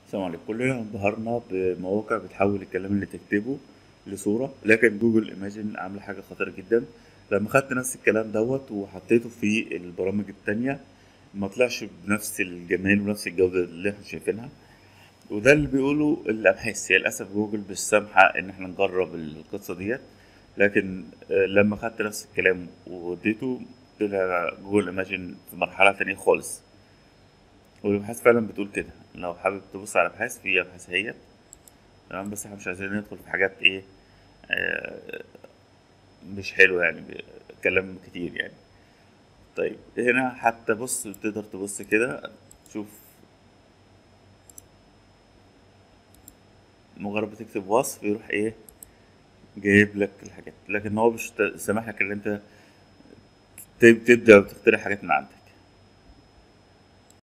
السلام عليكم كلنا انبهرنا بمواقع بتحول الكلام اللي تكتبه لصورة لكن جوجل ايماجن عاملة حاجة خطيرة جدا لما خدت نفس الكلام دوت وحطيته في البرامج التانية ما طلعش بنفس الجمال ونفس الجودة اللي احنا شايفينها وده اللي بيقوله الابحاث هي للاسف جوجل مش سامحة ان احنا نجرب القصة ديت لكن آه، لما خدت نفس الكلام ووديته طلع جوجل ايماجن في مرحلة تانية خالص والابحاث فعلا بتقول كده لو حابب تبص على ابحاث في ابحاث اهيت تمام بس احنا مش عايزين ندخل في حاجات ايه آه مش حلوه يعني ب- كلام كتير يعني طيب هنا حتى بص تقدر تبص كده تشوف مجرد بتكتب وصف يروح ايه جايب لك الحاجات لكن هو مش ت- سامح لك ان انت تب- تبدا وتخترع حاجات من عندك